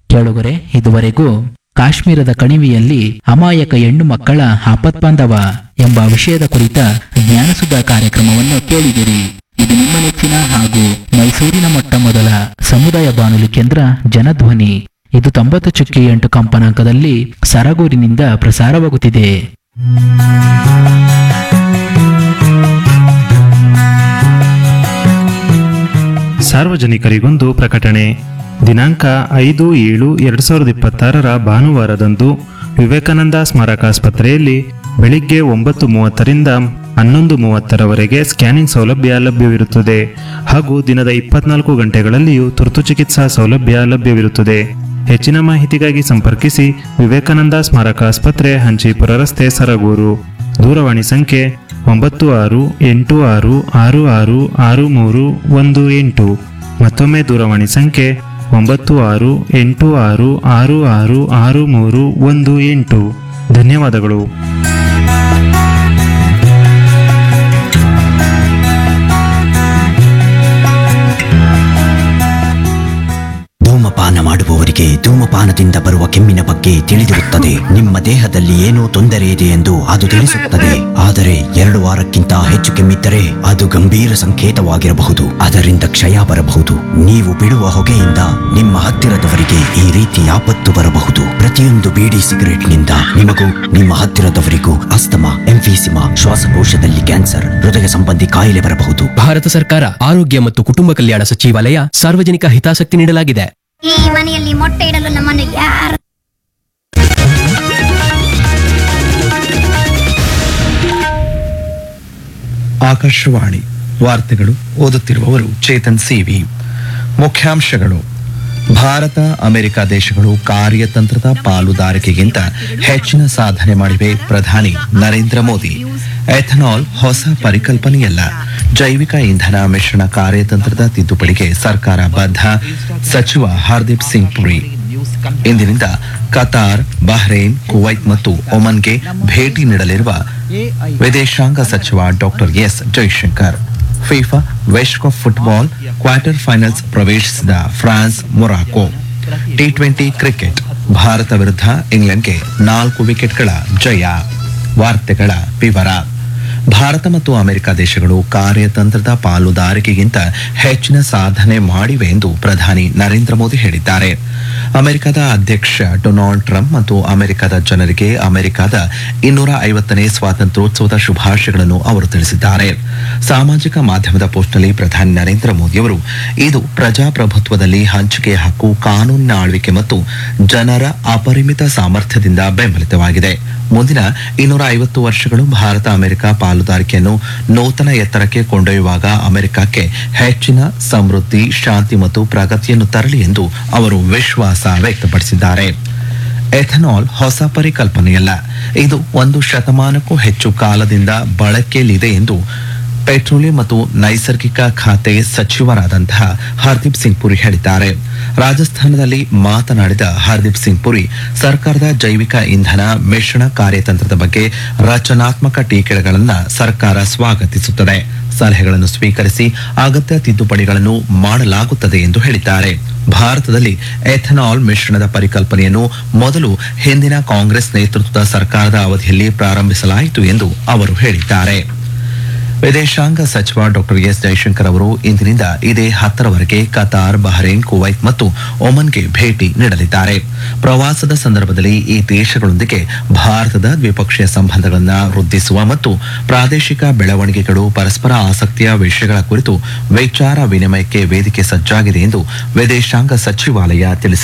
ಕೇಳುಗರೆ ಇದುವರೆಗೂ ಕಾಶ್ಮೀರದ ಕಣಿವೆಯಲ್ಲಿ ಅಮಾಯಕ ಹೆಣ್ಣು ಮಕ್ಕಳ ಆಪತ್ಬಾಂಧವ ಎಂಬ ವಿಷಯದ ಕುರಿತ ಜ್ಞಾನಸುಧಾ ಕಾರ್ಯಕ್ರಮವನ್ನು ಕೇಳಿದಿರಿ ಇದು ನಿಮ್ಮ ನೆಚ್ಚಿನ ಹಾಗೂ ಮೈಸೂರಿನ ಮೊಟ್ಟ ಮೊದಲ ಸಮುದಾಯ ಬಾನುಲಿ ಕೇಂದ್ರ ಜನಧ್ವನಿ ಇದು ತೊಂಬತ್ತು ಚುಕ್ಕಿ ಎಂಟು ಕಂಪನಾಂಕದಲ್ಲಿ ಸರಗೂರಿನಿಂದ ಪ್ರಸಾರವಾಗುತ್ತಿದೆ ಸಾರ್ವಜನಿಕರಿಗೊಂದು ಪ್ರಕಟಣೆ ದಿನಾಂಕ ಐದು ಏಳು ಎರಡು ಸಾವಿರದ ಇಪ್ಪತ್ತಾರರ ಭಾನುವಾರದಂದು ವಿವೇಕಾನಂದ ಸ್ಮಾರಕಾಸ್ಪತ್ರೆಯಲ್ಲಿ ಬೆಳಿಗ್ಗೆ ಒಂಬತ್ತು ಮೂವತ್ತರಿಂದ ಹನ್ನೊಂದು ಮೂವತ್ತರವರೆಗೆ ಸ್ಕ್ಯಾನಿಂಗ್ ಸೌಲಭ್ಯ ಲಭ್ಯವಿರುತ್ತದೆ ಹಾಗೂ ದಿನದ ಇಪ್ಪತ್ನಾಲ್ಕು ಗಂಟೆಗಳಲ್ಲಿಯೂ ತುರ್ತು ಚಿಕಿತ್ಸಾ ಸೌಲಭ್ಯ ಲಭ್ಯವಿರುತ್ತದೆ ಹೆಚ್ಚಿನ ಮಾಹಿತಿಗಾಗಿ ಸಂಪರ್ಕಿಸಿ ವಿವೇಕಾನಂದ ಸ್ಮಾರಕ ಆಸ್ಪತ್ರೆ ಹಂಚೀಪುರ ರಸ್ತೆ ಸರಗೂರು ದೂರವಾಣಿ ಸಂಖ್ಯೆ ಒಂಬತ್ತು ಆರು ಎಂಟು ಆರು ಆರು ಆರು ಆರು ಮೂರು ಒಂದು ಎಂಟು ಮತ್ತೊಮ್ಮೆ ದೂರವಾಣಿ ಸಂಖ್ಯೆ ಒಂಬತ್ತು ಆರು ಎಂಟು ಆರು ಆರು ಆರು ಆರು ಮೂರು ಒಂದು ಎಂಟು ಧನ್ಯವಾದಗಳು ಧೂಮಪಾನ ಮಾಡುವವರಿಗೆ ಧೂಮಪಾನದಿಂದ ಬರುವ ಕೆಮ್ಮಿನ ಬಗ್ಗೆ ತಿಳಿದಿರುತ್ತದೆ ನಿಮ್ಮ ದೇಹದಲ್ಲಿ ಏನೋ ತೊಂದರೆ ಇದೆ ಎಂದು ಅದು ತಿಳಿಸುತ್ತದೆ ಆದರೆ ಎರಡು ವಾರಕ್ಕಿಂತ ಹೆಚ್ಚು ಕೆಮ್ಮಿದ್ದರೆ ಅದು ಗಂಭೀರ ಸಂಕೇತವಾಗಿರಬಹುದು ಅದರಿಂದ ಕ್ಷಯ ಬರಬಹುದು ನೀವು ಬಿಡುವ ಹೊಗೆಯಿಂದ ನಿಮ್ಮ ಹತ್ತಿರದವರಿಗೆ ಈ ರೀತಿ ಆಪತ್ತು ಬರಬಹುದು ಪ್ರತಿಯೊಂದು ಬೀಡಿ ಸಿಗರೆಟ್ನಿಂದ ನಿಮಗೂ ನಿಮ್ಮ ಹತ್ತಿರದವರಿಗೂ ಅಸ್ತಮಾ ಎಂಫೀಸಿಮಾ ಶ್ವಾಸಕೋಶದಲ್ಲಿ ಕ್ಯಾನ್ಸರ್ ಹೃದಯ ಸಂಬಂಧಿ ಕಾಯಿಲೆ ಬರಬಹುದು ಭಾರತ ಸರ್ಕಾರ ಆರೋಗ್ಯ ಮತ್ತು ಕುಟುಂಬ ಕಲ್ಯಾಣ ಸಚಿವಾಲಯ ಸಾರ್ವಜನಿಕ ಹಿತಾಸಕ್ತಿ ನೀಡಲಾಗಿದೆ ಈ ಮನೆಯಲ್ಲಿ ಮೊಟ್ಟೆ ಇಡಲು ನಮ್ಮನ್ನು ಯಾರು ಆಕಾಶವಾಣಿ ವಾರ್ತೆಗಳು ಓದುತ್ತಿರುವವರು ಚೇತನ್ ಸಿವಿ ಮುಖ್ಯಾಂಶಗಳು ಭಾರತ ಅಮೆರಿಕ ದೇಶಗಳು ಕಾರ್ಯತಂತ್ರದ ಪಾಲುದಾರಿಕೆಗಿಂತ ಹೆಚ್ಚಿನ ಸಾಧನೆ ಮಾಡಿವೆ ಪ್ರಧಾನಿ ನರೇಂದ್ರ ಮೋದಿ ಎಥನಾಲ್ ಹೊಸ ಪರಿಕಲ್ಪನೆಯಲ್ಲ ಜೈವಿಕ ಇಂಧನ ಮಿಶ್ರಣ ಕಾರ್ಯತಂತ್ರದ ತಿದ್ದುಪಡಿಗೆ ಸರ್ಕಾರ ಬದ್ಧ ಸಚಿವ ಹರ್ದೀಪ್ ಸಿಂಗ್ ಪುರಿ ಇಂದಿನಿಂದ ಕತಾರ್ ಬಹ್ರೇನ್ ಕುವೈತ್ ಮತ್ತು ಒಮನ್ಗೆ ಭೇಟಿ ನೀಡಲಿರುವ ವಿದೇಶಾಂಗ ಸಚಿವ ಡಾಕ್ಟರ್ ಎಸ್ ಜೈಶಂಕರ್ ಫಿಫಾ ವಿಶ್ವಕಪ್ ಫುಟ್ಬಾಲ್ ಕ್ವಾರ್ಟರ್ ಫೈನಲ್ಸ್ ಪ್ರವೇಶಿಸಿದ France Morocco T twenty cricket Bharata ವಿರುದ್ಧ ಇಂಗ್ಲೆಂಡ್ಗೆ ನಾಲ್ಕು ವಿಕೆಟ್ಗಳ ಜಯ ವಾರ್ತೆಗಳ ವಿವರ ಭಾರತ ಮತ್ತು ಅಮೆರಿಕ ದೇಶಗಳು ಕಾರ್ಯತಂತ್ರದ ಪಾಲುದಾರಿಕೆಗಿಂತ ಹೆಚ್ಚಿನ ಸಾಧನೆ ಮಾಡಿವೆ ಎಂದು ಪ್ರಧಾನಿ ನರೇಂದ್ರ ಮೋದಿ ಹೇಳಿದ್ದಾರೆ ಅಮೆರಿಕದ ಅಧ್ಯಕ್ಷ ಡೊನಾಲ್ಡ್ ಟ್ರಂಪ್ ಮತ್ತು ಅಮೆರಿಕದ ಜನರಿಗೆ ಅಮೆರಿಕದ ಇನ್ನೂರ ಐವತ್ತನೇ ಸ್ವಾತಂತ್ರ್ಯೋತ್ಸವದ ಶುಭಾಶಯಗಳನ್ನು ಅವರು ತಿಳಿಸಿದ್ದಾರೆ ಸಾಮಾಜಿಕ ಮಾಧ್ಯಮದ ಪೋಸ್ಟ್ನಲ್ಲಿ ಪ್ರಧಾನಿ ನರೇಂದ್ರ ಮೋದಿಯವರು ಇದು ಪ್ರಜಾಪ್ರಭುತ್ವದಲ್ಲಿ ಹಂಚಿಕೆ ಹಕ್ಕು ಕಾನೂನಿನ ಆಳ್ವಿಕೆ ಮತ್ತು ಜನರ ಅಪರಿಮಿತ ಸಾಮರ್ಥ್ಯದಿಂದ ಬೆಂಬಲಿತವಾಗಿದೆ ಮುಂದಿನ ಇನ್ನೂರ ಐವತ್ತು ವರ್ಷಗಳು ಭಾರತ ಅಮೆರಿಕ ಪಾಲುದಾರಿಕೆಯನ್ನು ನೂತನ ಎತ್ತರಕ್ಕೆ ಕೊಂಡೊಯ್ಯುವಾಗ ಅಮೆರಿಕಕ್ಕೆ ಹೆಚ್ಚಿನ ಸಮೃದ್ಧಿ ಶಾಂತಿ ಮತ್ತು ಪ್ರಗತಿಯನ್ನು ತರಲಿ ಎಂದು ಅವರು ವಿಶ್ವಾಸ ವ್ಯಕ್ತಪಡಿಸಿದ್ದಾರೆ ಎಥನಾಲ್ ಹೊಸ ಪರಿಕಲ್ಪನೆಯಲ್ಲ ಇದು ಒಂದು ಶತಮಾನಕ್ಕೂ ಹೆಚ್ಚು ಕಾಲದಿಂದ ಬಳಕೆಯಲ್ಲಿದೆ ಎಂದು ಪೆಟ್ರೋಲಿಯಂ ಮತ್ತು ನೈಸರ್ಗಿಕ ಖಾತೆ ಸಚಿವರಾದಂತಹ ಹರ್ದೀಪ್ ಸಿಂಗ್ ಪುರಿ ಹೇಳಿದ್ದಾರೆ ರಾಜಸ್ಥಾನದಲ್ಲಿ ಮಾತನಾಡಿದ ಹರ್ದೀಪ್ ಸಿಂಗ್ ಪುರಿ ಸರ್ಕಾರದ ಜೈವಿಕ ಇಂಧನ ಮಿಶ್ರಣ ಕಾರ್ಯತಂತ್ರದ ಬಗ್ಗೆ ರಚನಾತ್ಮಕ ಟೀಕೆಗಳನ್ನು ಸರ್ಕಾರ ಸ್ವಾಗತಿಸುತ್ತದೆ ಸಲಹೆಗಳನ್ನು ಸ್ವೀಕರಿಸಿ ಅಗತ್ಯ ತಿದ್ದುಪಡಿಗಳನ್ನು ಮಾಡಲಾಗುತ್ತದೆ ಎಂದು ಹೇಳಿದ್ದಾರೆ ಭಾರತದಲ್ಲಿ ಎಥನಾಲ್ ಮಿಶ್ರಣದ ಪರಿಕಲ್ಪನೆಯನ್ನು ಮೊದಲು ಹಿಂದಿನ ಕಾಂಗ್ರೆಸ್ ನೇತೃತ್ವದ ಸರ್ಕಾರದ ಅವಧಿಯಲ್ಲಿ ಪ್ರಾರಂಭಿಸಲಾಯಿತು ಎಂದು ಅವರು ಹೇಳಿದ್ದಾರೆ ವಿದೇಶಾಂಗ ಸಚಿವ ಡಾಕ್ಟರ್ ಎಸ್ ಜೈಶಂಕರ್ ಅವರು ಇಂದಿನಿಂದ ಇದೇ ಹತ್ತರವರೆಗೆ ಕತಾರ್ ಬಹರೇನ್ ಕುವೈತ್ ಮತ್ತು ಒಮನ್ಗೆ ಭೇಟಿ ನೀಡಲಿದ್ದಾರೆ ಪ್ರವಾಸದ ಸಂದರ್ಭದಲ್ಲಿ ಈ ದೇಶಗಳೊಂದಿಗೆ ಭಾರತದ ದ್ವಿಪಕ್ಷೀಯ ಸಂಬಂಧಗಳನ್ನು ವೃದ್ಧಿಸುವ ಮತ್ತು ಪ್ರಾದೇಶಿಕ ಬೆಳವಣಿಗೆಗಳು ಪರಸ್ಪರ ಆಸಕ್ತಿಯ ವಿಷಯಗಳ ಕುರಿತು ವಿಚಾರ ವಿನಿಮಯಕ್ಕೆ ವೇದಿಕೆ ಸಜ್ಜಾಗಿದೆ ಎಂದು ವಿದೇಶಾಂಗ ಸಚಿವಾಲಯ ತಿಳಿಸಿದೆ